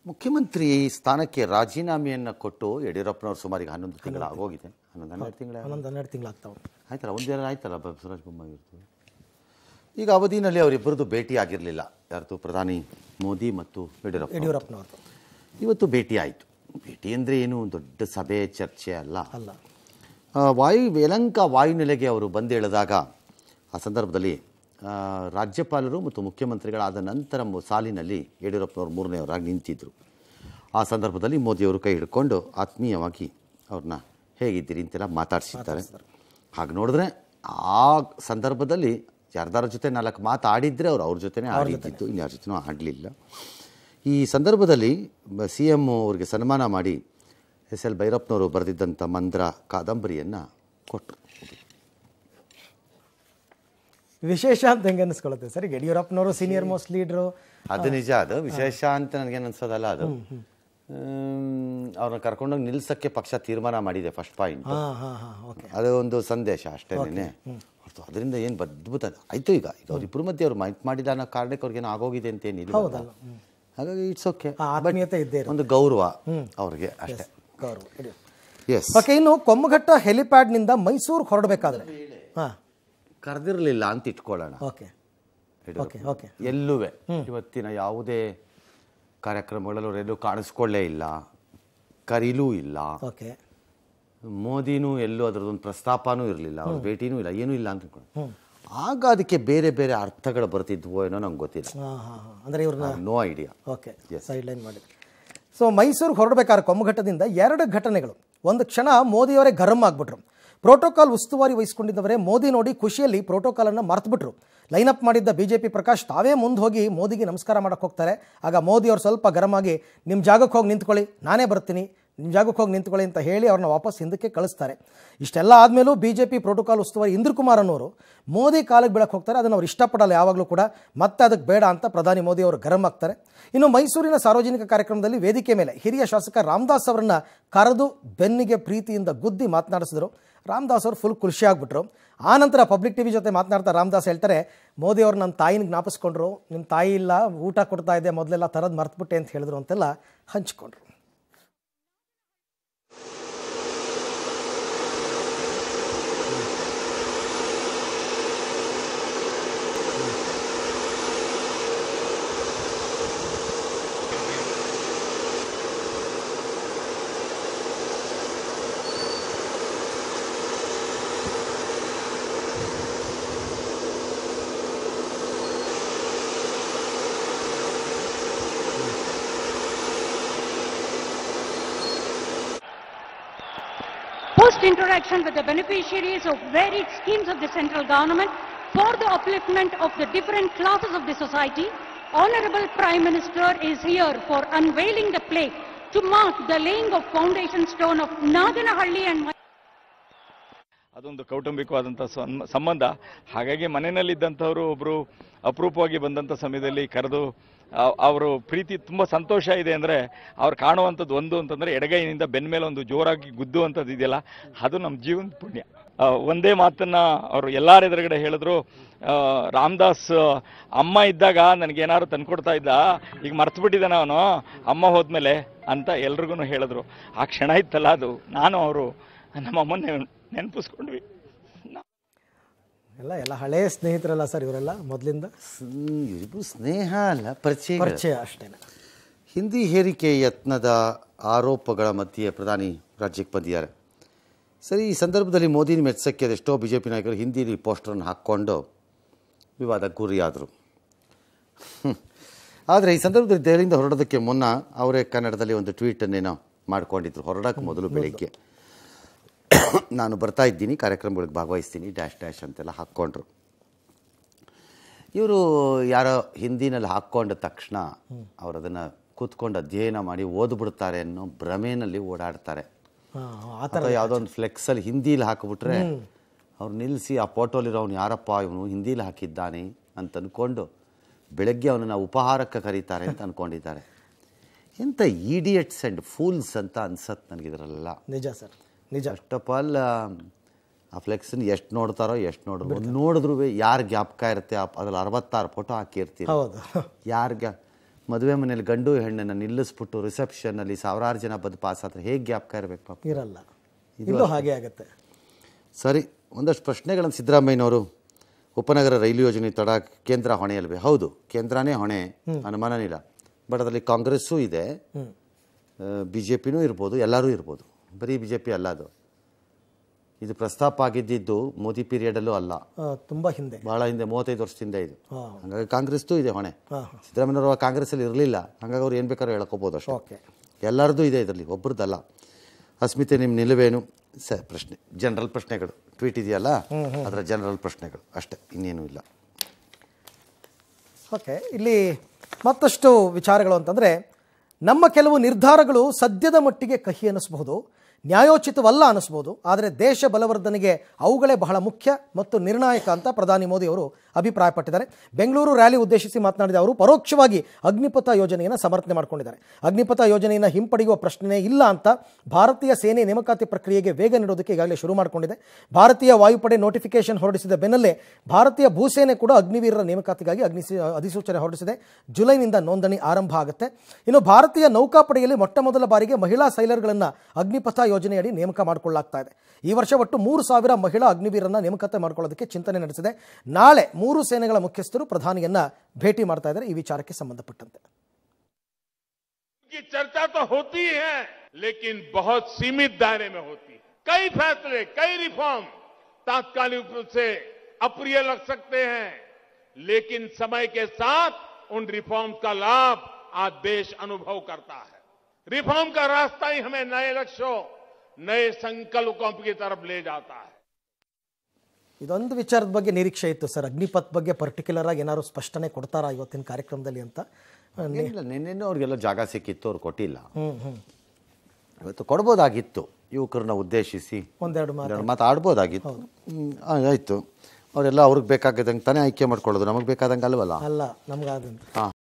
ಮುಖ್ಯಮಂತ್ರಿ ಸ್ಥಾನಕ್ಕೆ ರಾಜೀನಾಮೆಯನ್ನು ಕೊಟ್ಟು ಯಡಿಯೂರಪ್ಪನವ್ರು ಸುಮಾರು ಈಗ ಹನ್ನೊಂದು ತಿಂಗಳು ಆಗೋಗಿದೆ ಹನ್ನೊಂದು ಹನ್ನೆರಡು ತಿಂಗಳ ಹನ್ನೊಂದು ಹನ್ನೆರಡು ತಿಂಗಳಾಗ್ತಾವೆ ಆಯ್ತಲ್ಲ ಒಂದು ಜನ ಆಯ್ತಲ್ಲ ಬಸವರಾಜ ಬೊಮ್ಮಾಯಿ ಇರ್ತು ಈಗ ಅವಧಿನಲ್ಲಿ ಅವರಿಬ್ಬರದ್ದು ಭೇಟಿ ಆಗಿರಲಿಲ್ಲ ಯಾರ್ದು ಪ್ರಧಾನಿ ಮೋದಿ ಮತ್ತು ಯಡಿಯೂರಪ್ಪ ಯಡಿಯೂರಪ್ಪನವ್ರದ್ದು ಇವತ್ತು ಭೇಟಿ ಆಯಿತು ಭೇಟಿ ಅಂದರೆ ಏನು ದೊಡ್ಡ ಸಭೆ ಚರ್ಚೆ ಅಲ್ಲ ಅಲ್ಲ ಆ, ವಾಯು ಯಲಂಕ ವಾಯುನೆಲೆಗೆ ಅವರು ಬಂದಿಳಿದಾಗ ಆ ಸಂದರ್ಭದಲ್ಲಿ ಆ, ರಾಜ್ಯಪಾಲರು ಮತ್ತು ಮುಖ್ಯಮಂತ್ರಿಗಳಾದ ನಂತರ ಮು- ಸಾಲಿನಲ್ಲಿ ಯಡಿಯೂರಪ್ಪನವರು ಮೂರನೆಯವರಾಗಿ ನಿಂತಿದ್ದರು ಆ ಸಂದರ್ಭದಲ್ಲಿ ಮೋದಿಯವರು ಕೈ ಹಿಡ್ಕೊಂಡು ಆತ್ಮೀಯವಾಗಿ ಅವ್ರನ್ನ ಹೇಗಿದ್ದೀರಿ ಅಂತೆಲ್ಲ ಮಾತಾಡಿಸಿದ್ದಾರೆ ಹಾಗೆ ನೋಡಿದ್ರೆ ಆ ಸಂದರ್ಭದಲ್ಲಿ ಯಾರ್ದಾರ ಜೊತೆ ನಾಲ್ಕು ಮಾತು ಆಡಿದ್ರೆ ಅವ್ರು ಅವ್ರ ಜೊತೆನೇ ಆಡಿದ್ದಿತ್ತು ಇನ್ಯಾರ ಜೊತೆನೂ ಆಡಲಿಲ್ಲ ಈ ಸಂದರ್ಭದಲ್ಲಿ ಸಿ ಎಮ್ ಅವ್ರಿಗೆ ಸನ್ಮಾನ ಮಾಡಿ ಎಸ್ ಎಲ್ ಭೈರಪ್ಪನವರು ಬರೆದಿದ್ದಂಥ ಮಂದ್ರ ಕಾದಂಬರಿಯನ್ನು ಕೊಟ್ಟರು ವಿಶೇಷ ಅಂತ ಹೆಂಗೆ ಅನಿಸ್ಕೊಳ್ಳುತ್ತೆ ಸರ್ ಈಗ ಯಡಿಯೂರಪ್ಪನವರು ಸೀನಿಯರ್ ಮೋಸ್ಟ್ ಲೀಡ್ರು ಅದು ನಿಜ ಅದು ವಿಶೇಷ ಅಂತ ನನಗೇನು ಅನ್ಸೋದಲ್ಲ ಅದು ಅವ್ರನ್ನ ಕರ್ಕೊಂಡೋಗಿ ನಿಲ್ಸಕ್ಕೆ ಪಕ್ಷ ತೀರ್ಮಾನ ಮಾಡಿದೆ ಫಸ್ಟ್ ಪಾಯಿಂಟ್ ಹಾಂ ಹಾಂ ಹಾಂ ಓಕೆ ಅದು ಒಂದು ಸಂದೇಶ ಅಷ್ಟೇನೆ ಹೊರ್ತು ಅದರಿಂದ ಏನು ಅದ್ಭುತ ಆಯ್ತು ಈಗ ಈಗ ಅವ್ರಿಬ್ರು ಮಧ್ಯೆ ಅವ್ರು ಮೈತ್ ಮಾಡಿದ ಅನ್ನೋ ಕಾರಣಕ್ಕೆ ಅವ್ರಿಗೇನು ಆಗೋಗಿದೆ ಅಂತ ಏನಿಲ್ಲ ಹಾಗಾಗಿ ಇಟ್ಸ್ ಓಕೆ ಆ ಆತ್ಮೀಯತೆ ಇದ್ದೇ ಇರುತ್ತೆ ಒಂದು ಗೌರವ ಅವ್ರಿಗೆ ಅಷ್ಟೇ ಗೌರವ ಯಡಿಯೂರಪ್ಪ ಎಸ್ ಓಕೆ ಇನ್ನು ಕೊಮ್ಮಘಟ್ಟ ಹೆಲಿಪ್ಯಾಡ್ನಿಂದ ಮೈಸೂರು ಹೊರಡಬೇಕಾದ್ರೆ ಹಾಂ ಕರೆದಿರಲಿಲ್ಲ ಅಂತ ಇಟ್ಕೊಳ್ಳೋಣ ಓಕೆ ಓಕೆ ಓಕೆ ಎಲ್ಲುವೆ ಇವತ್ತಿನ ಯಾವುದೇ ಕಾರ್ಯಕ್ರಮಗಳಲ್ಲೂ ಎಲ್ಲೂ ಕಾಣಿಸ್ಕೊಳ್ಳೇ ಇಲ್ಲ ಕರೀಲೂ ಇಲ್ಲ ಓಕೆ ಮೋದಿನೂ ಎಲ್ಲೂ ಅದರದೊಂದು ಪ್ರಸ್ತಾಪನೂ ಇರಲಿಲ್ಲ ಅವ್ರ ಭೇಟಿನೂ ಇಲ್ಲ ಏನೂ ಇಲ್ಲ ಅಂತ ಅನ್ಕೊಂಡು ಆಗ ಅದಕ್ಕೆ ಬೇರೆ ಬೇರೆ ಅರ್ಥಗಳು ಬರ್ತಿದ್ವೋ ಏನೋ ನಂಗೆ ಗೊತ್ತಿಲ್ಲ ಹಾಂ ಹಾಂ ಹಾಂ ಅಂದರೆ ಇವ್ರನ್ನ no idea okay sideline ಮಾಡಿ ಸೊ ಮೈಸೂರಿಗೆ ಹೊರಡಬೇಕಾದ್ರೆ ಕೊಮ್ಮಘಟ್ಟದಿಂದ ಎರಡು ಘಟನೆಗಳು ಒಂದು ಕ್ಷಣ ಮೋದಿಯವರೇ ಗರಂ ಆಗ್ಬಿಟ್ರು ಪ್ರೋಟೋಕಾಲ್ ಉಸ್ತುವಾರಿ ವಹಿಸ್ಕೊಂಡಿದ್ದವರೇ ಮೋದಿ ನೋಡಿ ಖುಷಿಯಲ್ಲಿ ಪ್ರೋಟೋಕಾಲನ್ನು ಮರ್ತುಬಿಟ್ರು ಲೈನಪ್ ಮಾಡಿದ್ದ ಬಿಜೆಪಿ ಪ್ರಕಾಶ್ ತಾವೇ ಮುಂದೆ ಹೋಗಿ ಮೋದಿಗೆ ನಮಸ್ಕಾರ ಮಾಡಕ್ಕೆ ಹೋಗ್ತಾರೆ ಆಗ ಮೋದಿ ಅವ್ರು ಸ್ವಲ್ಪ ಗರಂ ಆಗಿ ನಿಮ್ಮ ಜಾಗಕ್ಕೆ ಹೋಗಿ ನಿಂತ್ಕೊಳ್ಳಿ ನಾನೇ ಬರ್ತೀನಿ ನಿಮ್ಮ ಜಾಗಕ್ಕೆ ಹೋಗಿ ನಿಂತ್ಕೊಳ್ಳಿ ಅಂತ ಹೇಳಿ ಅವ್ರನ್ನ ವಾಪಸ್ ಹಿಂದಕ್ಕೆ ಕಳಿಸ್ತಾರೆ ಇಷ್ಟೆಲ್ಲ ಆದಮೇಲೂ ಬಿ ಜೆ ಪಿ ಪ್ರೋಟೋಕಾಲ್ ಉಸ್ತುವಾರಿ ಇಂದ್ರ ಕುಮಾರ್ ಅನ್ನೋರು ಮೋದಿ ಕಾಲಿಗೆ ಬೀಳಕ್ಕೆ ಹೋಗ್ತಾರೆ ಅದನ್ನು ಅವ್ರು ಇಷ್ಟಪಡಲ್ಲ ಯಾವಾಗಲೂ ಕೂಡ ಮತ್ತೆ ಅದಕ್ಕೆ ಬೇಡ ಅಂತ ಪ್ರಧಾನಿ ಮೋದಿ ಅವರು ಗರಂ ಆಗ್ತಾರೆ ಇನ್ನು ಮೈಸೂರಿನ ಸಾರ್ವಜನಿಕ ಕಾರ್ಯಕ್ರಮದಲ್ಲಿ ವೇದಿಕೆ ಮೇಲೆ ಹಿರಿಯ ಶಾಸಕ ರಾಮದಾಸ್ ಅವರನ್ನ ಕರೆದು ಬೆನ್ನಿಗೆ ಪ್ರೀತಿಯಿಂದ ಗುದ್ದಿ ಮಾತನಾಡಿಸಿದ್ರು ರಾಮದಾಸ್ ಅವರು ಫುಲ್ ಖುಷಿಯಾಗ್ಬಿಟ್ರು ಆ ನಂತರ ಪಬ್ಲಿಕ್ ಟಿವಿ ಜೊತೆ ಮಾತನಾಡ್ತಾ ರಾಮದಾಸ್ ಹೇಳ್ತಾರೆ ಮೋದಿ ಅವರು ನನ್ನ ತಾಯಿನ ಜ್ಞಾಪಿಸ್ಕೊಂಡ್ರು ನಿಮ್ಮ ತಾಯಿ ಇಲ್ಲ ಊಟ ಕೊಡ್ತಾ ಇದೆ ಮೊದಲೆಲ್ಲ ತರದ್ ಮರ್ತ್ಬಿಟ್ಟೆ ಅಂತ ಹೇಳಿದ್ರು ಅಂತೆಲ್ಲ ಹಂಚ್ಕೊಂಡ್ರು post interaction with the beneficiaries of varied schemes of the central government for the upliftment of the different classes of the society, Honorable Prime Minister is here for unveiling the plaque to mark the laying of foundation stone of Naganahalli and ಅದೊಂದು ಕೌಟುಂಬಿಕವಾದಂಥ ಸಂ- ಸಂಬಂಧ ಹಾಗಾಗಿ ಮನೆಯಲ್ಲಿದ್ದಂಥವರು ಒಬ್ಬರು ಅಪರೂಪವಾಗಿ ಬಂದಂಥ ಸಮಯದಲ್ಲಿ ಕರೆದು ಅವರು ಪ್ರೀತಿ ತುಂಬ ಸಂತೋಷ ಇದೆ ಅಂದರೆ ಅವ್ರು ಕಾಣುವಂಥದ್ದು ಒಂದು ಅಂತಂದರೆ ಎಡಗೈನಿಂದ ಬೆನ್ನ ಮೇಲೆ ಒಂದು ಜೋರಾಗಿ ಗುದ್ದುವಂಥದ್ದು ಇದೆಯಲ್ಲ ಅದು ನಮ್ಮ ಜೀವನದ ಪುಣ್ಯ ಆ, ಒಂದೇ ಮಾತನ್ನ ಅವರು ಎಲ್ಲಾರ ಎದುರುಗಡೆ ಹೇಳಿದ್ರು ಆ, ರಾಮದಾಸ್ ಅಮ್ಮ ಇದ್ದಾಗ ನನಗೇನಾದ್ರು ತಂದ್ಕೊಡ್ತಾ ಇದ್ದ ಈಗ ಮರ್ತು ಬಿಟ್ಟಿದ್ದಾನೆ ಅವನು ಅಮ್ಮ ಹೋದ್ಮೇಲೆ ಅಂತ ಎಲ್ರಿಗೂ ಹೇಳಿದ್ರು ಆ ಕ್ಷಣ ಇತ್ತಲ್ಲ ಅದು ನಾನು ಅವರು ನಮ್ಮ ಅಮ್ಮನ ನೆನಪಿಸ್ಕೊಂಡ್ವಿ ಎಲ್ಲ ಎಲ್ಲ ಹಳೆಯ ಸ್ನೇಹಿತರಲ್ಲ ಸರ್ ಇವರೆಲ್ಲ ಮೊದಲಿಂದ ಇಬ್ಬರು ಸ್ನೇಹ ಅಲ್ಲ ಪರಿಚಯ ಪರಿಚಯ ಅಷ್ಟೇನೆ ಹಿಂದಿ ಹೇರಿಕೆ ಯತ್ನದ ಆರೋಪಗಳ ಮಧ್ಯೆ ಪ್ರಧಾನಿ ರಾಜ್ಯಕ್ಕೆ ಬಂದಿದ್ದಾರೆ ಸರಿ ಈ ಸಂದರ್ಭದಲ್ಲಿ ಮೋದಿನ ಮೆಚ್ಚಕ್ಕೆ ಅದೆಷ್ಟೋ ಬಿ ಜೆ ಪಿ ನಾಯಕರು ಹಿಂದಿಲಿ ಪೋಸ್ಟರನ್ನು ಹಾಕ್ಕೊಂಡು ವಿವಾದಕ್ಕೆ ಗುರಿಯಾದರು ಆದರೆ ಈ ಸಂದರ್ಭದಲ್ಲಿ ದೆಹಲಿಯಿಂದ ಹೊರಡೋದಕ್ಕೆ ಮುನ್ನ ಅವರೇ ಕನ್ನಡದಲ್ಲಿ ಒಂದು ಟ್ವೀಟನ್ನೇನೋ ಮಾಡ್ಕೊಂಡಿದ್ರು ಹೊರಡೋಕ್ಕೆ ಮೊದಲು ಬೆಳಿಗ್ಗೆ ನಾನು ಬರ್ತಾ ಇದ್ದೀನಿ ಕಾರ್ಯಕ್ರಮಗಳಿಗೆ ಭಾಗವಹಿಸ್ತೀನಿ ಡ್ಯಾಶ್ ಡ್ಯಾಶ್ ಅಂತೆಲ್ಲ ಹಾಕ್ಕೊಂಡ್ರು ಇವರು ಯಾರೋ ಹಿಂದಿನಲ್ಲಿ ಹಾಕ್ಕೊಂಡ ತಕ್ಷಣ ಅವರು ಅದನ್ನು ಕೂತ್ಕೊಂಡು ಅಧ್ಯಯನ ಮಾಡಿ ಓದ್ಬಿಡ್ತಾರೆ ಅನ್ನೋ ಭ್ರಮೆನಲ್ಲಿ ಓಡಾಡ್ತಾರೆ ಹಾಂ ಆ ಥರ ಅಥವಾ ಯಾವುದೋ ಒಂದು ಫ್ಲೆಕ್ಸಲ್ಲಿ ಹಿಂದಿಲಿ ಹಾಕಿಬಿಟ್ರೆ ಅವ್ರು ನಿಲ್ಲಿಸಿ ಆ ಫೋಟೋಲಿರೋ ಅವ್ನು ಯಾರಪ್ಪ ಇವನು ಹಿಂದಿಲಿ ಹಾಕಿದ್ದಾನೆ ಅಂತ ಅಂದ್ಕೊಂಡು ಬೆಳಗ್ಗೆ ಅವನನ್ನು ಉಪಹಾರಕ್ಕೆ ಕರೀತಾರೆ ಅಂತ ಅಂದ್ಕೊಂಡಿದ್ದಾರೆ ಎಂಥ ಈಡಿಯಟ್ಸ್ ಆ್ಯಂಡ್ ಫೂಲ್ಸ್ ಅಂತ ಅನ್ಸತ್ತೆ ನನಗಿದ್ರಲ್ಲ ನಿಜ ಸರ್ ನಿಜ ಫಸ್ಟ್ ಆಫ್ ಆಲ್ ಆ ಫ್ಲೆಕ್ಸನ್ನ ಎಷ್ಟು ನೋಡ್ತಾರೋ ಎಷ್ಟು ನೋಡಿದ್ರು ಒಂದು ನೋಡಿದ್ರು ಯಾರು ಜ್ಞಾಪಕ ಇರುತ್ತೆ ಆ- ಅದ್ರಲ್ಲಿ ಅರವತ್ತಾರು ಫೋಟೋ ಹಾಕಿರ್ತೀರಿ ಹೌದು ಯಾರಿಗೆ ಮದುವೆ ಮನೇಲಿ ಗಂಡು ಹೆಣ್ಣನ್ನು ನಿಲ್ಲಿಸ್ಬಿಟ್ಟು ರಿಸೆಪ್ಷನ್ನಲ್ಲಿ ಸಾವಿರಾರು ಜನ ಬದು ಪಾಸ್ ಆದ್ರೆ ಹೇಗೆ ಜ್ಞಾಪಕ ಇರಬೇಕು ಪಾಪ ಇರಲ್ಲ ಇಲ್ಲೂ ಹಾಗೆ ಆಗುತ್ತೆ ಸರಿ ಒಂದಷ್ಟು ಪ್ರಶ್ನೆಗಳನ್ನು ಸಿದ್ದರಾಮಯ್ಯನವರು ಉಪನಗರ ರೈಲು ಯೋಜನೆ ತಡ ಕೇಂದ್ರ ಹೊಣೆಯಲ್ವೇ ಹೌದು ಕೇಂದ್ರನೇ ಹೊಣೆ ಅನುಮಾನನಿಲ್ಲ ಬಟ್ ಅದರಲ್ಲಿ ಕಾಂಗ್ರೆಸ್ಸೂ ಇದೆ ಬಿ ಜೆ ಪಿನೂ ಇರ್ಬೋದು ಎಲ್ಲರೂ ಇರ್ಬೋದು ಬರೀ ಬಿ ಜೆ ಪಿ ಅಲ್ಲ ಅದು ಇದು ಪ್ರಸ್ತಾಪ ಆಗಿದ್ದಿದ್ದು ಮೋದಿ ಪೀರಿಯಡಲ್ಲೂ ಅಲ್ಲ ಆ, ತುಂಬಾ ಹಿಂದೆ ಬಹಳ ಹಿಂದೆ ಮೂವತ್ತೈದು ವರ್ಷದಿಂದ ಇದು ಹಾ. ಹಾಗಾಗಿ ಕಾಂಗ್ರೆಸ್ದು ಇದೆ ಹೊಣೆ ಹಾ, ಸಿದ್ದರಾಮಯ್ಯನವರು ಕಾಂಗ್ರೆಸ್ಸಲ್ಲಿ ಇರಲಿಲ್ಲ ಹಾಗಾಗಿ ಅವ್ರು ಏನು ಬೇಕಾದ್ರೂ ಹೇಳ್ಕೋಬೋದು ಅಷ್ಟೇ ಓಕೆ ಎಲ್ಲರದ್ದು ಇದೆ ಇದರಲ್ಲಿ ಒಬ್ರದ್ದಲ್ಲ ಅಸ್ಮಿತೆ ನಿಮ್ಮ ನಿಲುವೇನು ಸ ಪ್ರಶ್ನೆ ಜನರಲ್ ಪ್ರಶ್ನೆಗಳು ಟ್ವೀಟ್ ಇದೆಯಲ್ಲ ಅದರ ಜನರಲ್ ಪ್ರಶ್ನೆಗಳು ಅಷ್ಟೇ ಇನ್ನೇನು ಇಲ್ಲ ಓಕೆ ಇಲ್ಲಿ ಮತ್ತಷ್ಟು ವಿಚಾರಗಳು ಅಂತಂದರೆ ನಮ್ಮ ಕೆಲವು ನಿರ್ಧಾರಗಳು ಸದ್ಯದ ಮಟ್ಟಿಗೆ ಕಹಿ ಅನ್ನಿಸ್ಬಹುದು ನ್ಯಾಯೋಚಿತವಲ್ಲ ಅನ್ನಿಸ್ಬೋದು ಆದರೆ ದೇಶ ಬಲವರ್ಧನೆಗೆ ಅವುಗಳೇ ಬಹಳ ಮುಖ್ಯ ಮತ್ತು ನಿರ್ಣಾಯಕ ಅಂತ ಪ್ರಧಾನಿ ಮೋದಿ ಅವರು ಅಭಿಪ್ರಾಯಪಟ್ಟಿದ್ದಾರೆ ಬೆಂಗಳೂರು ರ್ಯಾಲಿ ಉದ್ದೇಶಿಸಿ ಮಾತನಾಡಿದ ಅವರು ಪರೋಕ್ಷವಾಗಿ ಅಗ್ನಿಪಥ ಯೋಜನೆಯನ್ನು ಸಮರ್ಥನೆ ಮಾಡಿಕೊಂಡಿದ್ದಾರೆ ಅಗ್ನಿಪಥ ಯೋಜನೆಯನ್ನು ಹಿಂಪಡೆಯುವ ಪ್ರಶ್ನೆ ಇಲ್ಲ ಅಂತ ಭಾರತೀಯ ಸೇನೆ ನೇಮಕಾತಿ ಪ್ರಕ್ರಿಯೆಗೆ ವೇಗ ನೀಡೋದಕ್ಕೆ ಈಗಾಗಲೇ ಶುರು ಮಾಡಿಕೊಂಡಿದೆ ಭಾರತೀಯ ವಾಯುಪಡೆ ನೋಟಿಫಿಕೇಶನ್ ಹೊರಡಿಸಿದ ಬೆನ್ನಲ್ಲೇ ಭಾರತೀಯ ಭೂಸೇನೆ ಕೂಡ ಅಗ್ನಿವೀರರ ನೇಮಕಾತಿಗಾಗಿ ಅಗ್ನಿ ಅಧಿಸೂಚನೆ ಹೊರಡಿಸಿದೆ ಜುಲೈನಿಂದ ನೋಂದಣಿ ಆರಂಭ ಆಗುತ್ತೆ ಇನ್ನು ಭಾರತೀಯ ನೌಕಾಪಡೆಯಲ್ಲಿ ಮೊಟ್ಟ ಮೊದಲ ಬಾರಿಗೆ ಮಹಿಳಾ ಸೈಲರ್ಗಳನ್ನು ಅಗ್ನಿಪಥ ಯೋಜನೆಯಡಿ ನೇಮಕ ಮಾಡಿಕೊಳ್ಳಲಾಗ್ತಾ ಇದೆ ಈ ವರ್ಷ ಒಟ್ಟು ಮೂರು ಸಾವಿರ ಮಹಿಳಾ ಅಗ್ನಿವೀರನ್ನ ನೇಮಕಾತಿ ಮಾಡಿಕೊಳ್ಳೋದಕ್ಕೆ ಚಿಂತನೆ ನಡೆಸಿದೆ ನಾಳೆ ಮೂರು ಸೇನೆಗಳ ಮುಖ್ಯಸ್ಥರು ಪ್ರಧಾನಿಯನ್ನ ಭೇಟಿ ಮಾಡ್ತಾ ಇದ್ದಾರೆ ಈ ವಿಚಾರಕ್ಕೆ ಸಂಬಂಧಪಟ್ಟಂತೆ की चर्चा तो होती है लेकिन बहुत सीमित दायरे में होती है कई फैसले कई रिफॉर्म तात्कालिक रूप से अप्रिय लग सकते हैं लेकिन समय के साथ उन रिफॉर्म्स का लाभ आज देश अनुभव करता है रिफॉर्म का रास्ता ही हमें नए लक्ष्यों नए संकल्पों की तरफ ले जाता है ಇದೊಂದು ವಿಚಾರದ ಬಗ್ಗೆ ನಿರೀಕ್ಷೆ ಇತ್ತು ಸರ್ ಅಗ್ನಿಪಥ್ ಬಗ್ಗೆ ಪರ್ಟಿಕ್ಯುಲರ್ ಆಗಿ ಏನಾದ್ರು ಸ್ಪಷ್ಟನೆ ಕೊಡ್ತಾರಾ ಇವತ್ತಿನ ಕಾರ್ಯಕ್ರಮದಲ್ಲಿ ಅಂತ ಏನಿಲ್ಲ ನಿನ್ನೆನೂ ಅವ್ರಿಗೆಲ್ಲ ಜಾಗ ಸಿಕ್ಕಿತ್ತು ಅವ್ರು ಕೊಟ್ಟಿಲ್ಲ ಇವತ್ತು ಕೊಡ್ಬೋದಾಗಿತ್ತು ಯುವಕರನ್ನ ಉದ್ದೇಶಿಸಿ ಒಂದೆರಡು ಮಾತು ಎರಡು ಮಾತು ಆಡ್ಬೋದಾಗಿತ್ತು ಹ್ಮ್, ಆ, ಆಯ್ತು ಅವರೆಲ್ಲ ಅವ್ರಿಗೆ ಬೇಕಾಗದಂಗೆ ತಾನೇ ಆಯ್ಕೆ ಮಾಡ್ಕೊಳ್ಳೋದು ನಮಗೆ ಬೇಕಾದಂಗೆ ಅಲ್ವಲ್ಲ ಅಲ್ಲ ನಮ್ಗಾದಂತ ಹಾಂ